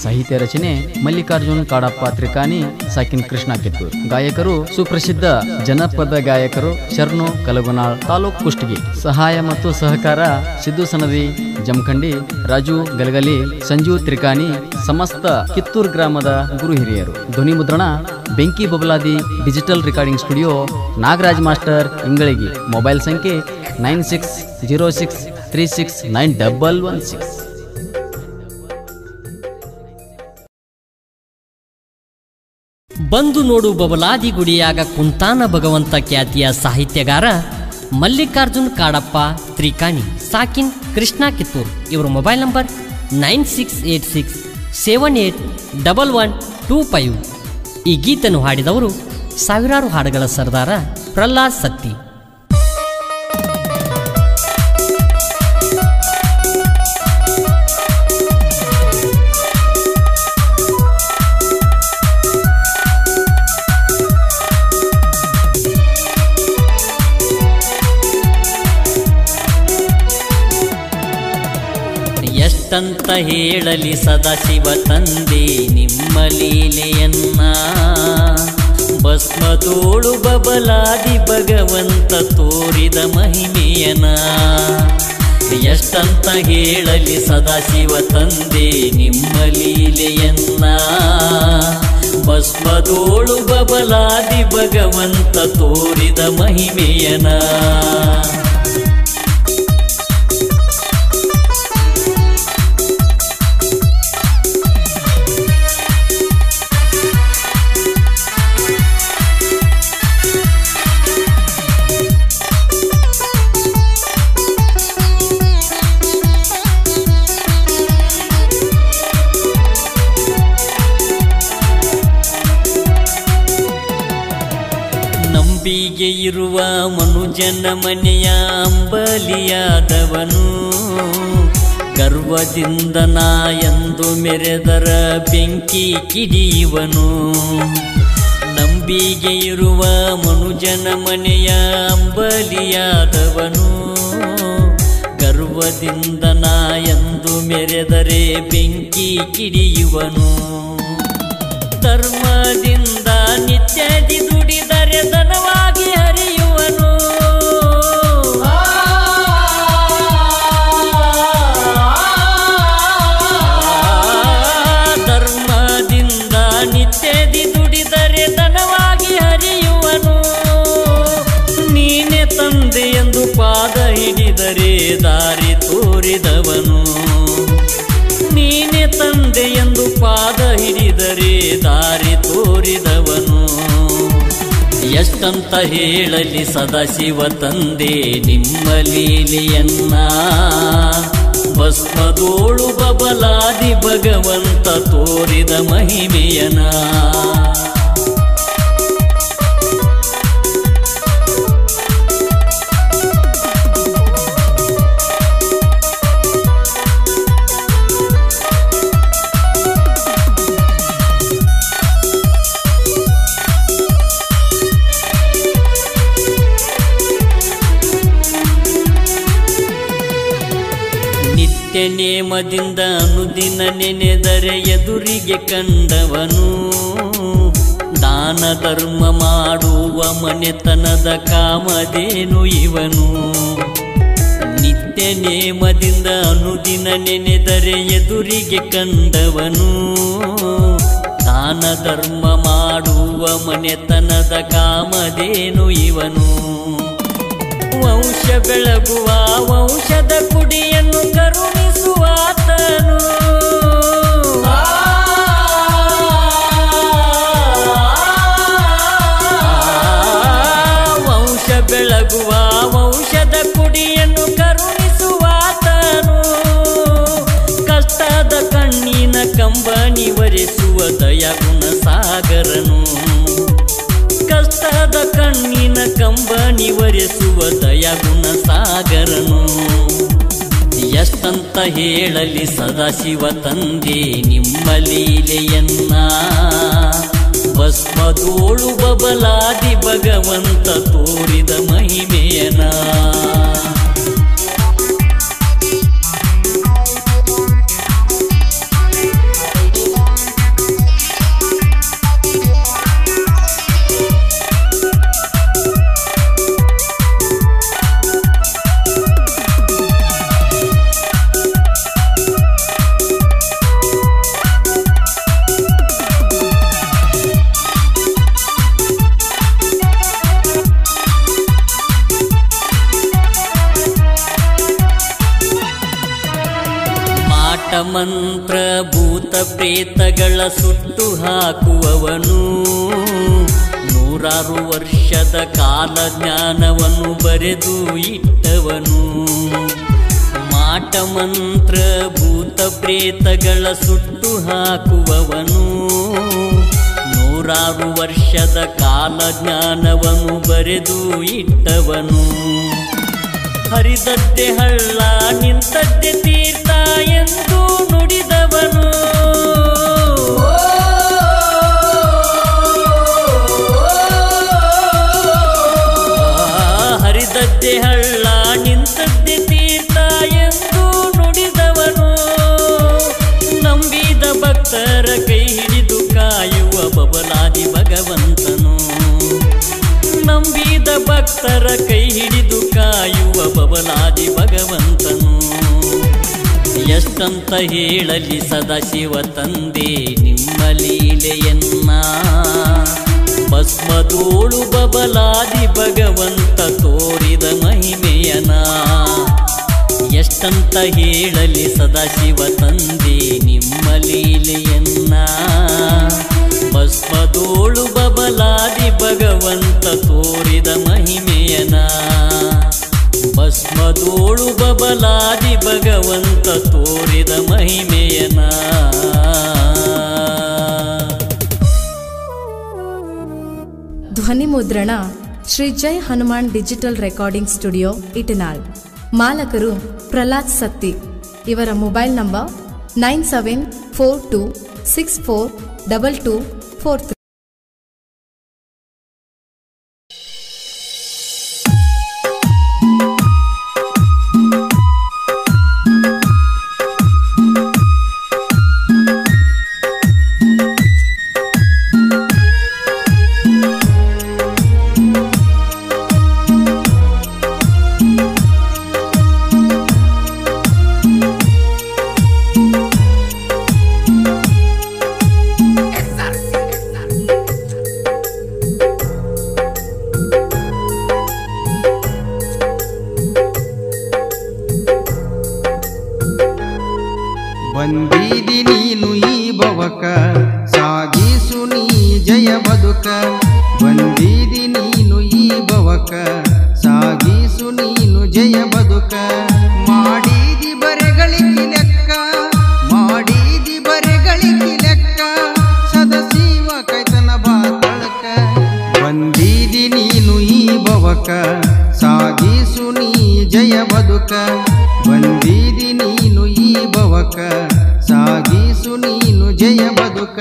ಸಾಹಿತ್ಯ ರಚನೆ ಮಲ್ಲಿಕಾರ್ಜುನ್ ಕಾಡಪ್ಪ ತ್ರಿಕಾನಿ ಸಾಕಿನ್ ಕೃಷ್ಣ ಕಿತ್ತೂರ್ ಗಾಯಕರು ಸುಪ್ರಸಿದ್ಧ ಜನಪದ ಗಾಯಕರು ಶರ್ನು ಕಲಗುನಾಳ್ ತಾಲೂಕ್ ಕುಷ್ಟಗಿ ಸಹಾಯ ಮತ್ತು ಸಹಕಾರ ಸಿದ್ದು ಸನದಿ ಜಮಖಂಡಿ ರಾಜು ಗಲಗಲಿ ಸಂಜು ತ್ರಿಕಾನಿ ಸಮಸ್ತ ಕಿತ್ತೂರ್ ಗ್ರಾಮದ ಗುರು ಹಿರಿಯರು ಧ್ವನಿ ಮುದ್ರಣ ಬೆಂಕಿ Babaladi digital recording studio Nagaraj master ಇಂಗಳಿಗೆ ಮೊಬೈಲ್ ಸಂಖ್ಯೆ nine six zero six three six nine double one six ಬಂದು ನೋಡು ಬಬಲಾದಿ ಗುಡಿಯಾಗ ಕುಂತಾನ ಭಗವಂತ ಖ್ಯಾತಿಯ ಸಾಹಿತ್ಯಗಾರ ಮಲ್ಲಿಕಾರ್ಜುನ್ ಕಾಡಪ್ಪ ತ್ರಿಕಾಣಿ ಸಾಕಿನ್ ಕೃಷ್ಣ ಕಿತ್ತೂರ್ ಇವರ mobile number nine six eight six seven eight double one two five ಈ ಗೀತನ್ನು ಹಾಡಿದವರು ಸಾವಿರಾರು ಹಾಡುಗಳ ಸರ್ದಾರ ಪ್ರಹ್ಲಾದ್ ಸತ್ತಿ ಎಷ್ಟಂತ ಹೇಳಲಿ ಸದಾಶಿವ ತಂದೆ ನಿಮ್ಮ ಲೀಲೆಯನ್ನ ಭಸ್ಮದೋಳು ಬಬಲಾದಿ ಭಗವಂತ ತೋರಿದ ಮಹಿಮೆಯನ ಎಷ್ಟಂತ ಹೇಳಲಿ ಸದಾಶಿವ ತಂದೆ ನಿಮ್ಮ ಲೀಲೆಯನ್ನ ಭಸ್ಮದೋಳು ಬಬಲಾದಿ ಭಗವಂತ ತೋರಿದ ಮಹಿಮೆಯನ ನಂಬಿಗೆ ಇರುವ ಮನುಜನ ಮನೆಯ ಅಂಬಲಿಯಾದವನು ಗರ್ವದಿಂದ ನಾ ಎಂದು ಮೆರೆದರ ಬೆಂಕಿ ಕಿಡಿಯುವನು ನಂಬಿಗೆ ಇರುವ ಮನುಜನ ಮನೆಯ ಅಂಬಲಿಯಾದವನು ಗರ್ವದಿಂದ ನಾ ಎಂದು ಮೆರೆದರೆ ಬೆಂಕಿ ಕಿಡಿಯುವನು ಧರ್ಮದಿಂದ ನಿತ್ಯದಿ ದುಡಿದರೆ ಧನವಾಗಿ ಹರಿಯುವನು ಧರ್ಮದಿಂದ ನಿತ್ಯದಿ ದುಡಿದರೆ ಧನವಾಗಿ ಹರಿಯುವನು ನೀನೆ ತಂದೆ ಎಂದು ಪಾದ ಹಿಡಿದರೆ ದಾರಿ ತೋರಿದವನು ನೀನೆ ತಂದೆ ಎಂದು ಪಾದ ಹಿಡಿದರೆ ದಾರಿ ತೋರಿದವನು ಎಷ್ಟಂತ ಹೇಳಲಿ ಸದಾಶಿವ ತಂದೆ ನಿಮ್ಮ ಲೀಲೆಯನ್ನ ಭಸ್ಮದೋಳು ಬಬಲಾದಿ ಭಗವಂತ ತೋರಿದ ಮಹಿಮೆಯನ ನಿತ್ಯ ನೇಮದಿಂದ ಅನುದಿನ ನೆನೆದರೆ ಎದುರಿಗೆ ಕಂಡವನು ದಾನ ಧರ್ಮ ಮಾಡುವ ಮನೆತನದ ಕಾಮದೇನು ಇವನು ನಿತ್ಯ ನೇಮದಿಂದ ಅನುದಿನ ನೆನೆದರೆ ಎದುರಿಗೆ ಕಂಡವನು ದಾನ ಧರ್ಮ ಮಾಡುವ ಮನೆತನದ ಕಾಮದೇನು ಇವನು ವಂಶ ಬೆಳಗುವ ವಂಶದ ಕುಡಿಯನ್ನು ಕರುಣಿಸುವಾತನು ವಂಶ ಬೆಳಗುವ ವಂಶದ ಕುಡಿಯನ್ನು ಕರುಣಿಸುವಾತನು ಕಷ್ಟದ ಕಣ್ಣಿನ ಕಂಬನಿ ವರಿಸುವ ದಯಗುಣ ಸಾಗರನು ಕಷ್ಟದ ಕಣ್ಣಿನ ಕಂಬನಿ ವರಿಸುವ ದಯಗುಣ ಸಾಗರನು ಎಷ್ಟಂತ ಹೇಳಲಿ ಸದಾಶಿವ ತಂದೆ ನಿಮ್ಮ ಲೀಲೆಯನ್ನ ಭಸ್ಮದೋಳು ಬಬಲಾದಿ ಭಗವಂತ ತೋರಿದ ಮಹಿಮೆಯನ Thank ಮಂತ್ರ ಭೂತ ಪ್ರೇತಗಳ ಸುಟ್ಟು ಹಾಕುವವನು ನೂರಾರು ವರ್ಷದ ಕಾಲ ಜ್ಞಾನವನ್ನು ಬರೆದು ಇಟ್ಟವನು ಮಾಟ ಮಂತ್ರ ಭೂತ ಪ್ರೇತಗಳ ಸುಟ್ಟು ಹಾಕುವವನು ನೂರಾರು ವರ್ಷದ ಕಾಲ ಜ್ಞಾನವನ್ನು ಬರೆದು ಇಟ್ಟವನು ಹರಿದದ್ದೆ ಹಳ್ಳ ನಿಂತದ್ದೆ ತೀರ್ಥ ಎಂದು ನುಡಿದವನು ಆ, ಹರಿದದ್ದೆ ಹಳ್ಳ ನಿಂತದ್ದೆ ತೀರ್ಥ ಎಂದು ನುಡಿದವನು ನಂಬಿದ ಭಕ್ತರ ಕೈ ಹಿಡಿದು ಕಾಯುವ ಬಬಲಾದಿ ಭಗವಂತನು ನಂಬಿದ ಭಕ್ತರ ಕೈ ಹಿಡಿದು ಕಾಯುವ ಬಬಲಾದಿ ಭಗವಂತನು ಎಷ್ಟಂತ ಹೇಳಲಿ ಸದಾಶಿವ ತಂದೆ ನಿಮ್ಮ ಲೀಲೆಯನ್ನ ಭಸ್ಮದೋಳು ಬಬಲಾದಿ ಭಗವಂತ ತೋರಿದ ಮಹಿಮೆಯನ ಎಷ್ಟಂತ ಹೇಳಲಿ ಸದಾಶಿವ ತಂದೆ ನಿಮ್ಮ ಲೀಲೆಯನ್ನ ಭಸ್ಮದೋಳು ಬಬಲಾದಿ ಭಗವಂತ ತೋರಿದ ಮಹಿಮೆಯನ ಭಸ್ಮದೋಳು ಬಬಲಾದಿ ಭಗವಂತ ತೋರಿದ ಮಹಿಮೆಯನ ಧ್ವನಿ ಮುದ್ರಣ Shri Jai Hanuman digital recording studio Itnal ಮಾಲಕರು ಪ್ರಹ್ಲಾದ್ ಸತ್ತಿ ಇವರ mobile number nine seven four two six four double two four three ಬಂದೀದಿ ನೀನು ಈ ಬವಕ ಸಾಗಿಸು ನೀ ಜಯ ಬದುಕ ಬಂದೀದಿ ನೀನು ಈ ಬವಕ ಸಾಗಿಸು ನೀನು ಜಯ ಬದುಕ ಮಾಡಿದಿ ಬರೆಗಳಿಕೆ ಲೆಕ್ಕ ಮಾಡಿದಿ ಬರೆಗಳಿಕೆ ಲೆಕ್ಕ ಸದಶಿವ ಕೈತನ ಬಾತಳಕ ಬಂದೀದಿ ನೀನು ಈ ಬವಕ ಸಾಗಿಸು ನೀ ಜಯ ಬದುಕ ಬಂದೀದಿ ನೀನು ಈ ಬವಕ ಸಾಗಿಸು ನೀನು ಜಯ ಬದುಕ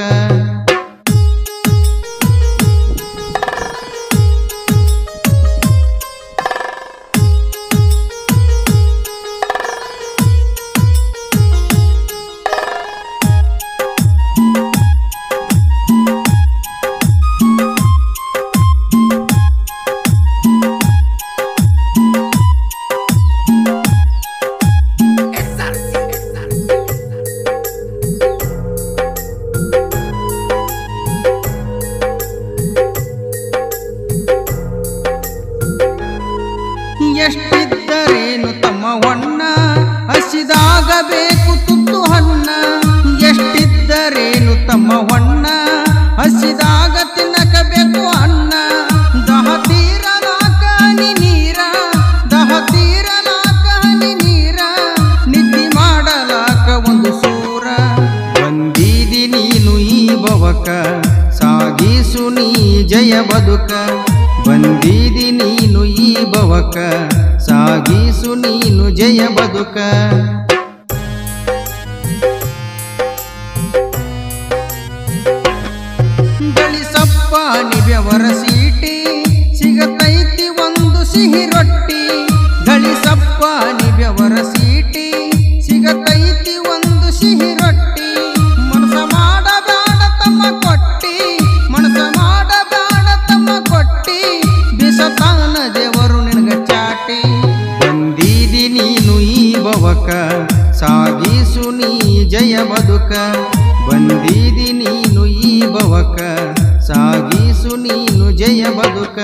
ಎಷ್ಟಿದ್ದರೇನು ತಮ್ಮ ಹೊನ್ನ ಹಸಿದಾಗ ಬೇಕು ತುತ್ತು ಹನ್ನ ಎಷ್ಟಿದ್ದರೇನು ತಮ್ಮ ಹೊನ್ನ ಹಸಿದಾಗ ತಿನ್ನಕ ಬೇಕು ಅನ್ನ ದಹ ತೀರಲಾಕ ಹನಿ ನೀರ ದಹ ತೀರಲಾಕ ಹನಿ ನೀರ ನಿದ್ದೆ ಮಾಡಲಾಕ ಒಂದು ಸೂರ ಬಂದೀದಿ ನೀನು ಈ ಬವಕ ಸಾಗಿಸು ನೀ ಜಯ ಬದುಕ ಬಂದೀದಿ ನೀನು ಈ ಬವಕ ಸಾಗಿಸು ನೀನು ಜಯ ಬದುಕ ಗಳಿಸಪ್ಪ ನಿವ್ಯವರ ಸೀಟಿ ಸಿಗತೈತಿ ಒಂದು ಸಿಹಿ ರೊಟ್ಟಿ ಗಳಿಸಪ್ಪ ನಿವ್ಯವರ ಸೀಟಿ ಸಿಗತೈತಿ ಒಂದು ಸಿಹಿ ರೊಟ್ಟಿ ಮನಸ ಮಾಡಬೇಡ ತಮ್ಮ ಕೊಟ್ಟಿ ಮನಸ ಮಾಡಬೇಡ ತಮ್ಮ ಕೊಟ್ಟಿ ಬಿಸತಾನ ದೇವರು ನಿನಗ ಚಾಟಿ ಬಂದೀದಿ ನೀನು ಈ ಬವಕ ಸಾಗಿಸು ನೀ ಜಯ ಬದುಕ ಬಂದೀದಿ ನೀನು ಈ ಬವಕ ಸಾಗಿಸು ನೀನು ಜಯ ಬದುಕ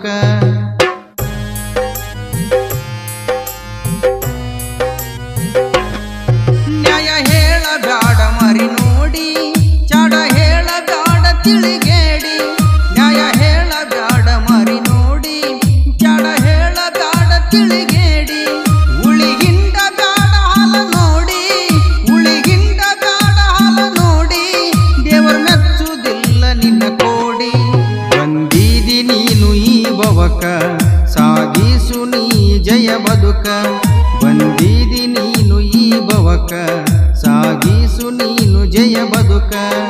ನ್ಯಾಯ ಹೇಳಬ್ಯಾಡ ಮರಿ ನೋಡಿ ಚಾಡ ಹೇಳಬ್ಯಾಡ ತಿಳಿಗೇಡಿ ನ್ಯಾಯ ಹೇಳಬ್ಯಾಡ ಮರಿ ನೋಡಿ ಚಾಡ ಹೇಳಬ್ಯಾಡ ತಿಳಿಗೇಡಿ ಉಳಿಗಿಂಡ ಬ್ಯಾಡ ಹಾಲ ನೋಡಿ ಉಳಿಗಿಂಡ ಬ್ಯಾಡ ಹಾಲ ನೋಡಿ ದೇವರ ಮೆಚ್ಚುವುದಿಲ್ಲ ನಿನ್ನ ಕೋಡಿ ಬಂದೀದಿ ನೀನು ಈ ಬವಕ ಸಾಗಿಸು ನೀ ಜಯ ಬದುಕ ಬಂದೀದಿ ನೀನು ಈ ಬವಕ ಸಾಗಿಸು ನೀನು ಜಯ ಬದುಕ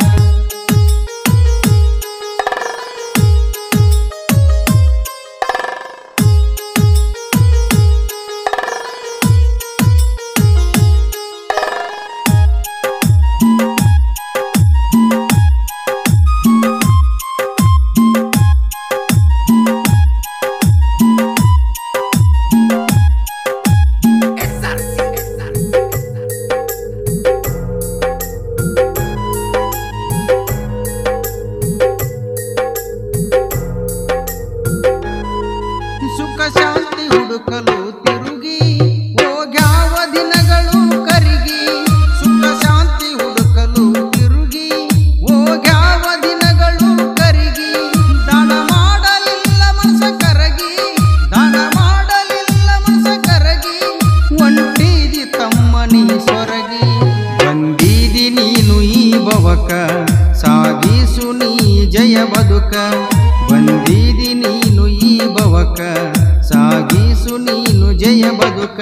ಸುಖ ಶಾಂತಿ ಹುಡುಕಲು ತಿರುಗಿ ಹೋಗ್ಯಾವ ದಿನಗಳು ಕರಿಗಿ ಸುಖ ಶಾಂತಿ ಹುಡುಕಲು ತಿರುಗಿ ಹೋಗ್ಯಾವ ದಿನಗಳು ಕರಿಗಿ ದಾನ ಮಾಡಲಿಲ್ಲ ಮನಸ ಕರಗಿ ದಾನ ಮಾಡಲಿಲ್ಲ ಮನಸ ಕರಗಿ ಒಂಟಿದಿ ತಮ್ಮನಿ ಸೊರಗಿ ಬಂದೀದಿ ನೀನು ಈ ಬವಕ ಸಾಗಿಸು ನೀ ಜಯ ಬದುಕ ಬಂದೀದಿ ನೀನು ಈ ಬವಕ ಸಾಗಿಸು ನೀನು ಜಯ ಬದುಕ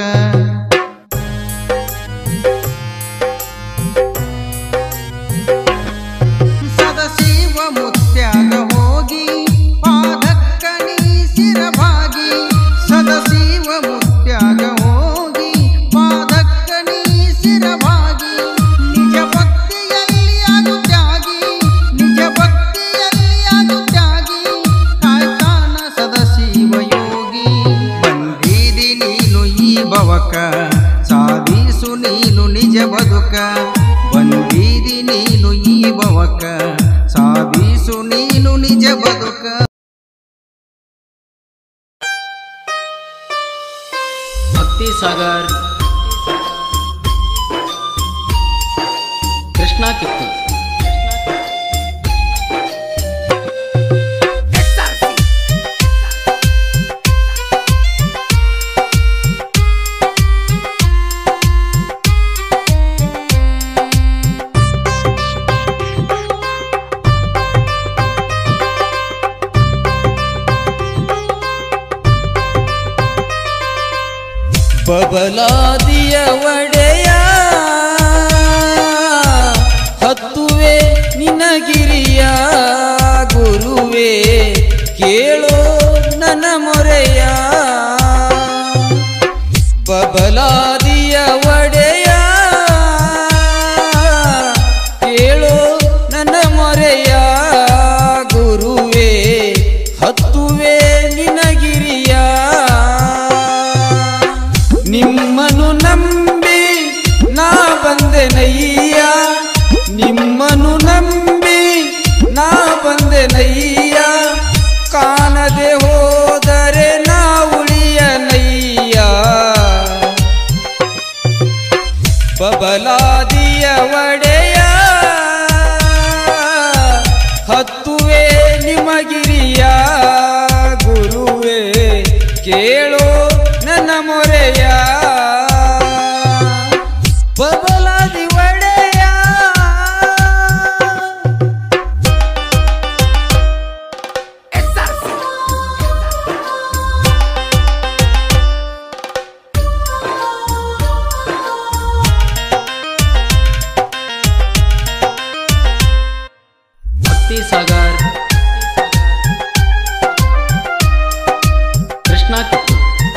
ಸದಶಿವ ಮುತ್ಯಾಗ ಹೋಗಿ ಪಾದಕ್ಕಣಿ ಸಿರಭಾಗಿ ಸದಶಿವ ಮುತ್ಯಾಗ ಹೋಗಿ ಪಾದಕ್ಕಣಿ ಸಿರಭಾಗಿ ನಿಜ ಭಕ್ತಿಯಲ್ಲಿ ಅದು ತ್ಯಾಗಿ ನಿಜ ಭಕ್ತಿಯಲ್ಲಿ ಅದು ತ್ಯಾಗಿ ಕಾಯ್ತಾನ ಸದಶಿವ ಯೋಗಿ ಬಂದೀದಿ ನೀನು ಈ ಬವಕ ಸಾಧಿಸು ನೀನು ನಿಜ ಬದುಕ ಬಂದೀದಿ ನೀನು ಈ ಬವಕ ಸಾಧಿಸು ನೀನು ನಿಜ ಬದುಕ ಭಕ್ತಿ ಸಾಗರ್ ಕೃಷ್ಣ ಕಿತ್ತು ಬಬಲಾದಿಯ ಒಡೆಯ ಹತ್ತುವೆ ನಿನಗಿರಿಯ ಗುರುವೇ ಕೇಳೋ ನನ್ನ ಮೊರೆಯ ಬಬಲಾದಿಯ ಒಡೆಯ ಕೇಳೋ ನನ್ನ ಮೊರೆಯ ಗುರುವೇ ಹತ್ತುವೆ ನಿನಗಿರಿಯ ನಿಮ್ಮನು ನಂಬಿ ನಾ ಬಂದೆನಯ್ಯ ನಿಮ್ಮನು ನಂಬಿ ನಾ ಬಂದೆನಯ್ಯ ಕಾಣದೆ ಹೋದರೆ ನಾ ಉಳಿಯನಯ್ಯ ಬಬಲಾದಿಯ ಒಡೆಯ ಹತ್ತುವೆ ನಿಮಗಿರಿಯ ಗುರುವೇ ಕೇಳೋ ನನ್ನ ಮೊರೆಯ ಬಬಲಾದಿ ಒಡೆಯ ಭಕ್ತಿ ಸಾಗರ್ ಕೃಷ್ಣ ಕಿತ್ತು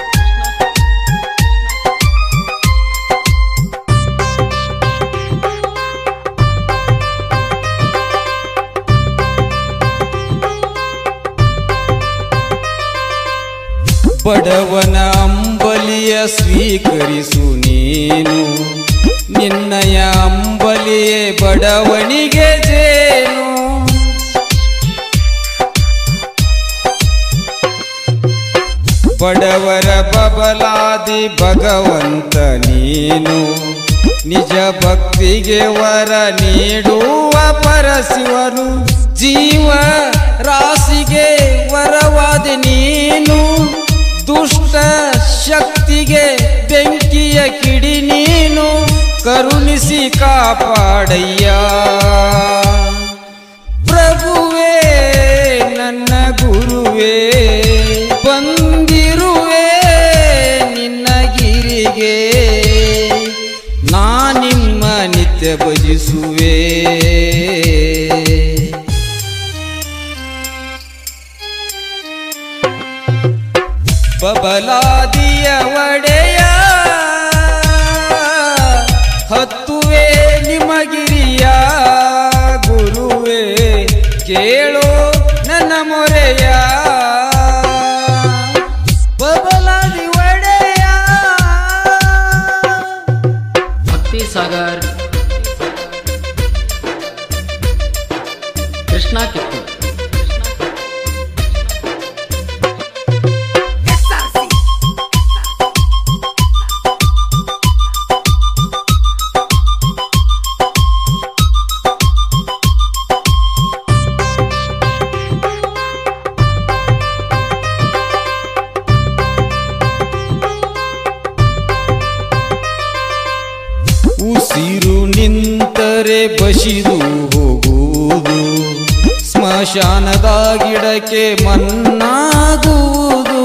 ಬಡವನ ಅಂಬಲಿಯ ಸ್ವೀಕರಿಸು ನೀನು ನಿನ್ನಯ ಅಂಬಲಿಯೇ ಬಡವನಿಗೆ ಜೇನು ಬಡವರ ಬಬಲಾದಿ ಭಗವಂತ ನೀನು ನಿಜ ಭಕ್ತಿಗೆ ವರ ನೀಡುವ ಪರಶಿವನು ಜೀವ ರಾಶಿಗೆ ವರವಾದ ನೀನು ದುಷ್ಟ ಶಕ್ತಿಗೆ ಬೆಂಕಿಯ ಕಿಡಿ ನೀನು ಕರುಣಿಸಿ ಕಾಪಾಡಯ್ಯ ಪ್ರಭುವೇ ನನ್ನ ಗುರುವೇ ಬಂದಿರುವೆ ನಿನ್ನ ಗಿರಿಗೆ ನಾ ನಿಮ್ಮ ನಿತ್ಯ ಭಜಿಸುವೆ ಬಬಲಾದಿಯ ಒಡೆಯ ಹತ್ತುವೆ ನಿಮಗಿರಿಯ ಗುರುವೇ ಕೇಳೋ ನನ್ನ ಮೊರೆಯ ಬಬಲಾದಿ ಒಡೆಯ ಭಕ್ತಿ ಸಾಗರ್ ಕೃಷ್ಣ ಕಿತ್ತು ಉಸಿರು ನಿಂತರೆ ಬಸಿದು ಹೋಗುವುದು ಸ್ಮಶಾನದ ಗಿಡಕ್ಕೆ ಮನ್ನಾಗುವುದು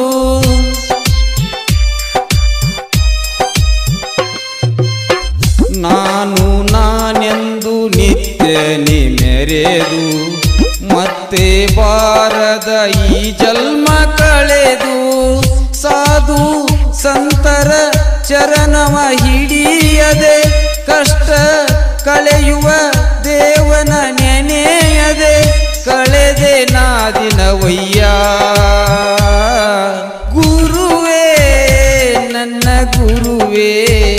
ನಾನು ನಾನೆಂದು ನಿತ್ಯ ನಿಮೆರೆದು ಮತ್ತೆ ಬಾರದ ಈ ಜನ್ಮ ಕಳೆದು ಸಾಧು ಸಂತರ ಚರಣವ ಹಿಡಿಯದೆ ಕಷ್ಟ ಕಳೆಯುವ ದೇವನ ನೆನೆಯದೆ ಕಳೆದೆ ನಾದಿನವಯ್ಯ ಗುರುವೇ ನನ್ನ ಗುರುವೇ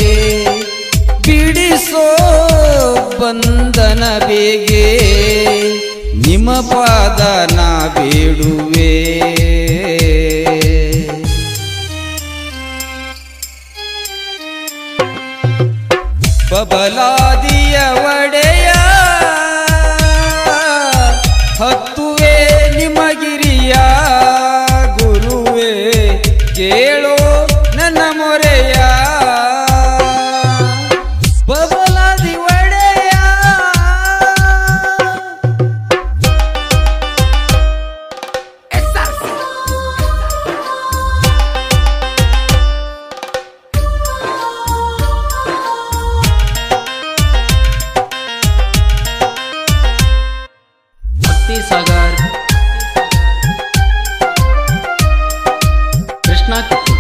ಬಿಡಿಸೋ ಬಂಧನ ಬೇಗೆ ನಿಮ್ಮ ಪಾದ ನಾ ಬೇಡುವೆ ಬಬಲಾದಿಯ ಒಡೆಯ ಹತ್ತುವೆ ನಿಮಗಿರಿಯ ಗುರುವೇ ಕೇಳೋ ನನ್ನ ಮೊರೆಯ ಬಬಲಾದಿ ಒಡೆಯ ಭಕ್ತಿ ಸಾಗರ್ ಕೃಷ್ಣ ಕಿತ್ತು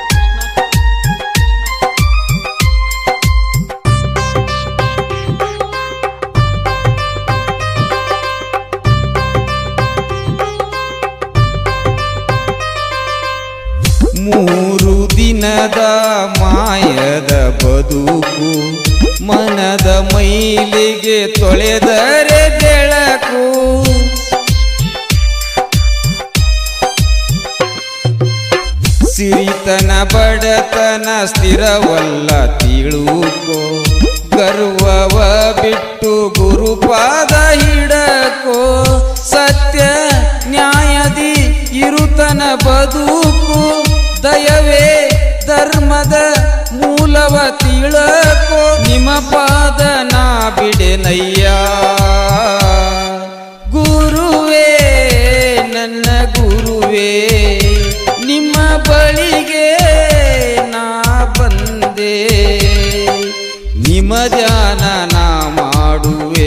ಮೂರು ದಿನದ ಮಾಯದ ಬದುಕು ಮನದ ಮೈಲಿಗೆ ತೊಳೆದರೆ ಬೆಳಕು ಸಿರಿತನ ಬಡತನ ಸ್ಥಿರವಲ್ಲ ತಿಳುಕೋ ಗರ್ವವ ಬಿಟ್ಟು ಗುರುಪಾದ ಹಿಡಕೋ ಸತ್ಯ ನ್ಯಾಯದಿ ಇರುತನ ಬದುಕು ದಯವೇ ಧರ್ಮದ ಮೂಲವ ತಿಳಕೋ ನಿಮ್ಮ ಪಾದ ನಾ ಬಿಡೆನಯ್ಯ ಗುರುವೇ ನನ್ನ ಗುರುವೇ ನಿಮ್ಮ ಬಳಿಗೆ ನಾ ಬಂದೆ ನಿಮ್ಮ ಧ್ಯಾನ ನಾ ಮಾಡುವೆ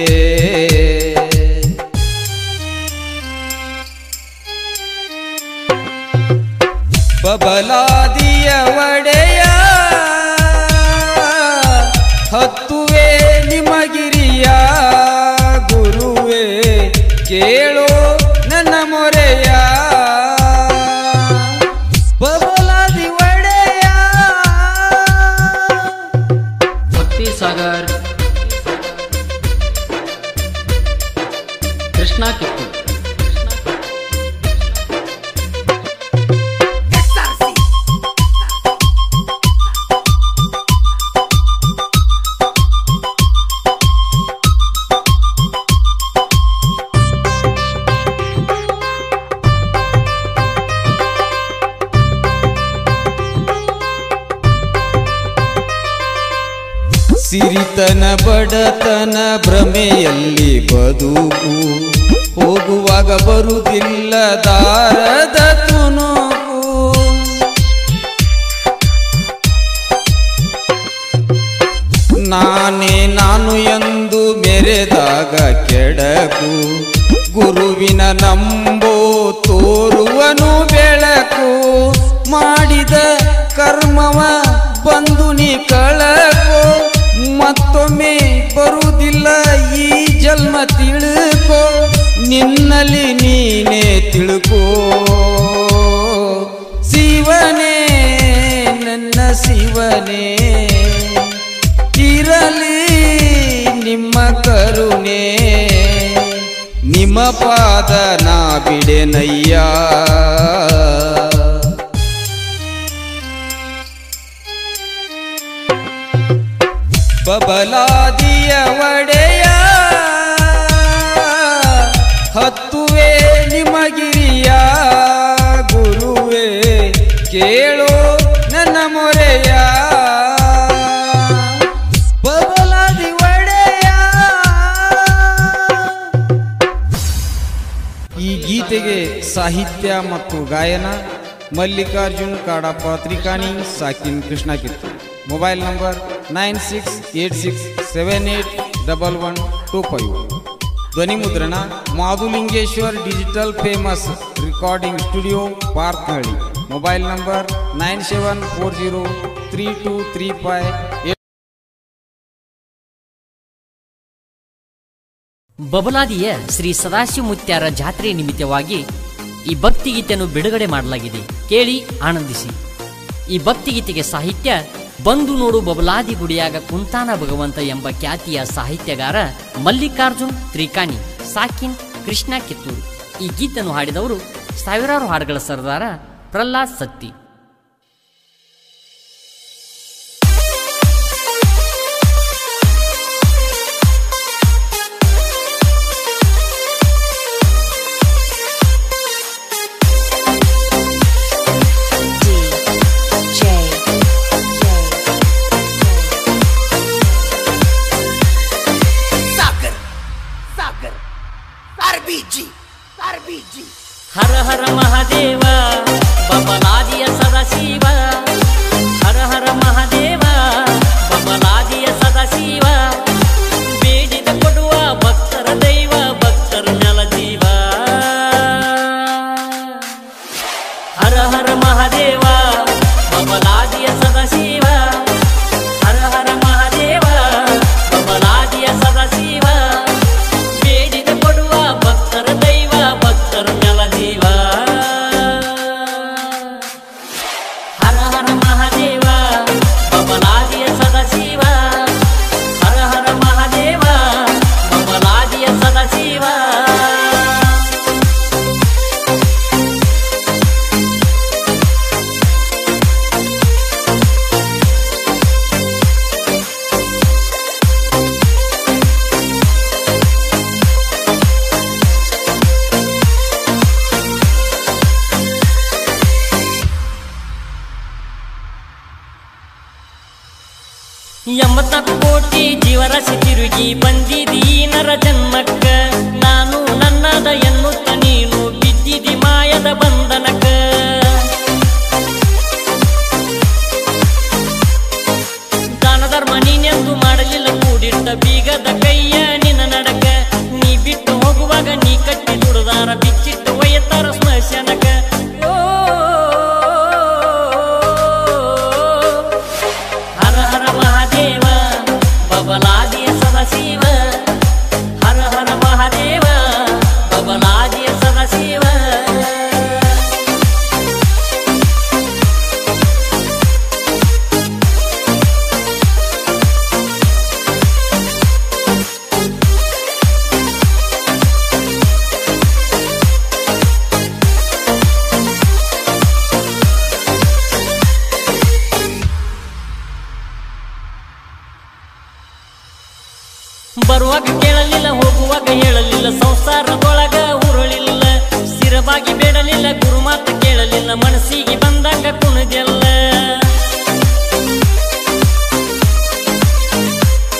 ಬಬಲಾದಿಯ ಒಡೆಯ ಹತ್ತುವೆ ನಿಮಗಿರಿಯ ಗುರುವೇ ಕೇಳೋ ನನ್ನ ಮೊರೆಯ ಬಬಲಾದಿ ಒಡೆಯ ಭಕ್ತಿ ಸಾಗರ್ ಕೃಷ್ಣ ಕಿತ್ತು ಸಿರಿತನ ಬಡತನ ಭ್ರಮೆಯಲ್ಲಿ ಬದುಕು ಹೋಗುವಾಗ ಬರುವುದಿಲ್ಲ ದಾರದ ತುಣುಕು ನಾನೇ ನಾನು ಎಂದು ಮೆರೆದಾಗ ಕೆಡಕು ಗುರುವಿನ ನಂಬೋ ತೋರುವನು ಬೆಳಕು ಮಾಡಿದ ಕರ್ಮವ ಬಂದು ನೀ ಕಳಕೋ ಮತ್ತೊಮ್ಮೆ ಬರುವುದಿಲ್ಲ ಈ ಜನ್ಮ ತಿಳ್ಕೋ ನಿನ್ನಲ್ಲಿ ನೀನೇ ತಿಳ್ಕೋ ಶಿವನೇ ನನ್ನ ಶಿವನೇ ಇರಲಿ ನಿಮ್ಮ ಕರುಣೆ ನಿಮ್ಮ ಪಾದ ನಾ ಬಿಡೆನಯ್ಯ ಬಬಲಾದಿಯ ಒಡೆಯ ಹತ್ತುವೆ ನಿಮಗಿರಿಯ ಗುರುವೇ ಕೇಳೋ ನನ್ನ ಮೊರೆಯ ಬಬಲಾದಿ ಒಡೆಯ ಈ ಗೀತೆಗೆ ಸಾಹಿತ್ಯ ಮತ್ತು ಗಾಯನ ಮಲ್ಲಿಕಾರ್ಜುನ್ ಕಾಡಪ್ಪ ತ್ರಿಕಾಣಿ ಸಾಕಿನ್ Krishna Kittur mobile number nine six eight six seven eight double one two five ಧ್ವನಿ ಮುದ್ರಣ Madhulingeshwar digital famous recording studio ಪಾರ್ಕ್ನಹಳ್ಳಿ mobile number nine seven four zero three two three five ಬಬಲಾದಿಯ ಶ್ರೀ ಸದಾಶಿವ ಮುತ್ಯಾರ ಜಾತ್ರೆ ನಿಮಿತ್ತವಾಗಿ ಈ ಭಕ್ತಿಗೀತೆಯನ್ನು ಬಿಡುಗಡೆ ಮಾಡಲಾಗಿದೆ ಕೇಳಿ ಆನಂದಿಸಿ ಈ ಭಕ್ತಿಗೀತೆಗೆ ಸಾಹಿತ್ಯ ಬಂದು ನೋಡು ಬಬಲಾದಿ ಗುಡಿಯಾಗ ಕುಂತಾನ ಭಗವಂತ ಎಂಬ ಖ್ಯಾತಿಯ ಸಾಹಿತ್ಯಗಾರ ಮಲ್ಲಿಕಾರ್ಜುನ್ ತ್ರಿಕಾಣಿ ಸಾಕಿನ್ ಕೃಷ್ಣ ಕಿತ್ತೂರು ಈ ಗೀತೆಯನ್ನು ಹಾಡಿದವರು ಸಾವಿರಾರು ಹಾಡುಗಳ ಸರದಾರ ಪ್ರಹ್ಲಾದ್ ಸತ್ತಿ सागर सागर आरबीजी आरबीजी ಹರ ಹರ ಮಹಾದೇವ ಬಬಲಾದಿಯ ಸದಾಶಿವ ಹರ ಹರ ಮಹಾದೇವ ಬಬಲಾದಿಯ ಸದಾಶಿವ ಬೇಡಿದ ಕೊಡುವ ಭಕ್ತರ ದೈವ ಭಕ್ತರ ನೆಲ ಜೀವ ಹರ ಹರ ಮಹಾದೇವ ಬಬಲಾದಿಯ ಸದಾಶಿವ ಹರ ಹರ ಮಹಾದೇವ ಬಬಲಾದಿಯ ಸದಾಶಿವ ಬೇಡಿದ ಕೊಡುವ ಭಕ್ತರ ದೈವ ಭಕ್ತರ ನೆಲ ಜೀವ ಹರ ಹರ ಮಹಾದೇವ ಬಬಲಾದಿಯ ಸದಾಶಿವ ಹರ ಹರ ಮಹಾದೇವ ಬಬಲಾದಿಯ ಸದಾಶಿವ ಎಂಬತ್ನಾಲ್ಕು ಕೋಟಿ ಜೀವರಾಶಿ ತಿರುಗಿ ಬಂದಿದಿ ನರ ಜನ್ಮಕ್ಕ ನಾನು ನನ್ನದ ಎನ್ನುತ್ತ ನೀನು ಬಿದ್ದಿದಿ ಮಾಯದ ಬಂಧನಕ್ಕ ದಾನ ಧರ್ಮ ನೀನೆಂದು ಮಾಡಲಿಲ್ಲ ಕೂಡಿಟ್ಟ ಬೀಗದ ಕೈಯ ನಿನ್ನ ನಡಕ ನೀ ಬಿಟ್ಟು ಹೋಗುವಾಗ ನೀ ಕಟ್ಟಿ ದುಡದಾರ ಬಿಚ್ಚಿಟ್ಟು ಒಯ್ಯತಾರ ಸ್ಮಶಾನಕ ಓ ಹರ ಹರ ಮಹಾದೇವ ಬಬಲಾದಿಯ ಸದಾಶಿವ ಹರ ಹರ ಮಹಾದೇವ ಬಬಲಾದಿಯ ಸದಾಶಿವ ಬರುವಾಗ ಕೇಳಲಿಲ್ಲ ಹೋಗುವಾಗ ಹೇಳಲಿಲ್ಲ ಸಂಸಾರದೊಳಗ ಉರುಳಿಲ್ಲ ಸ್ಥಿರವಾಗಿ ಬೇಡಲಿಲ್ಲ ಗುರುಮಾತು ಕೇಳಲಿಲ್ಲ ಮನಸ್ಸಿಗೆ ಬಂದಂಗ ಕುಣಿದೆಲ್ಲ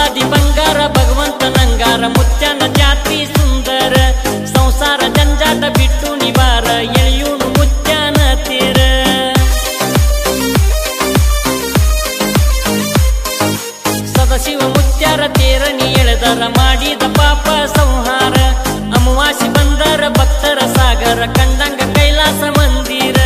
ಅಮೃತಾದಿ ಬಂಗಾರ ಭಗವಂತ ನಂಗಾರ ಮುತ್ಯನ ಜಾತಿ ಸುಂದರ ಸಂಸಾರ ಜಂಜಾಟ ಬಿಟ್ಟು ನಿವಾರ ಎಳೆಯೂನು ಮುತ್ಯನ ತೀರ ಸದಶಿವ ಮುತ್ಯಾರ ತೇರ ನೀ ಎಳೆದರ ಮಾಡಿದ ಪಾಪ ಸಂಹಾರ ಅಮವಾಸಿ ಬಂದರ ಭಕ್ತರ ಸಾಗರ ಕಂಡಂಗ ಕೈಲಾಸ ಮಂದಿರ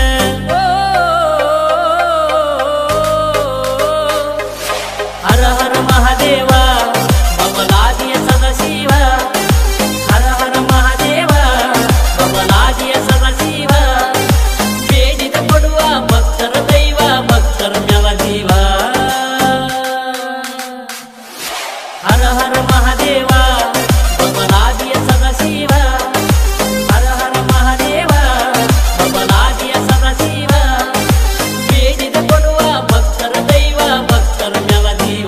ಹರ ಹರ ಮಹಾದೇವ ಬಬಲಾದಿಯ ಸದಶಿವ ಹರ ಹರ ಮಹಾದೇವ ಬಬಲಾದಿಯ ಸದಶಿವ ಬೇಡಿದ ಕೊಡುವ ಭಕ್ತರ ದೈವ ಭಕ್ತರ ಮೆಲ ಜೀವ ಹರ ಹರ ಮಹಾದೇವ ಬಬಲಾದಿಯ ಸದಶಿವ ಹರ ಹರ ಮಹಾದೇವ ಬಬಲಾದಿಯ ಸದಶಿವ ಬೇಡಿದ ಕೊಡುವ ಭಕ್ತರ ದೈವ ಭಕ್ತರ ಮೆಲ ಜೀವ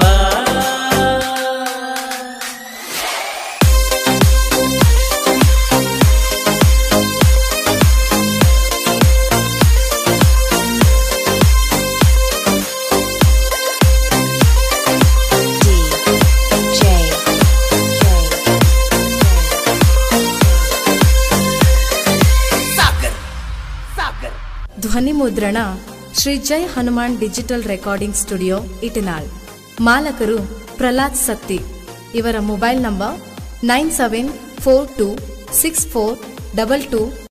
सागर सागर ಧ್ವನಿ ಮುದ್ರಣ Shri Jai Hanuman digital recording studio Itnal ಮಾಲಕರು ಪ್ರಹ್ಲಾದ್ ಸತ್ತಿ ಇವರ mobile number nine seven four two six four double to